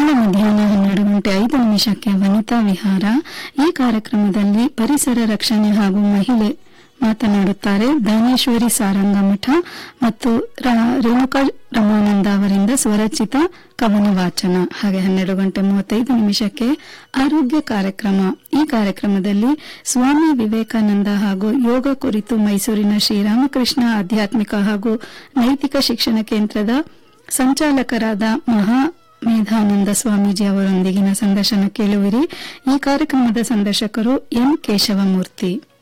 ನಾಳೆ ಮಧ್ಯಾಹ್ನ ಹನ್ನೆರಡು ಗಂಟೆ ಐದು ನಿಮಿಷಕ್ಕೆ ವನಿತಾ ವಿಹಾರ ಈ ಕಾರ್ಯಕ್ರಮದಲ್ಲಿ ಪರಿಸರ ರಕ್ಷಣೆ ಹಾಗೂ ಮಹಿಳೆ ಮಾತನಾಡುತ್ತಾರೆ ದಾನೇಶ್ವರಿ ಸಾರಂಗಮಠ ಮತ್ತು ರ- ರೇಣುಕಾ ರಮಾನಂದ ಅವರಿಂದ ಸ್ವರಚಿತ ಕವನ ವಾಚನ ಹಾಗೆ ಹನ್ನೆರಡು ಗಂಟೆ ಮೂವತ್ತೈದು ನಿಮಿಷಕ್ಕೆ ಆರೋಗ್ಯ ಕಾರ್ಯಕ್ರಮ ಈ ಕಾರ್ಯಕ್ರಮದಲ್ಲಿ ಸ್ವಾಮಿ ವಿವೇಕಾನಂದ ಹಾಗೂ ಯೋಗ ಕುರಿತು ಮೈಸೂರಿನ ಶ್ರೀರಾಮಕೃಷ್ಣ ಆಧ್ಯಾತ್ಮಿಕ ಹಾಗೂ ನೈತಿಕ ಶಿಕ್ಷಣ ಕೇಂದ್ರದ ಸಂಚಾಲಕರಾದ ಮಹಾ ಮೇಧಾನಂದ ಸ್ವಾಮೀಜಿ ಅವರೊಂದಿಗಿನ ಸಂದರ್ಶನ ಕೇಳುವಿರಿ ಈ ಕಾರ್ಯಕ್ರಮದ ಸಂದರ್ಶಕರು ಎನ್ ಕೇಶವಮೂರ್ತಿ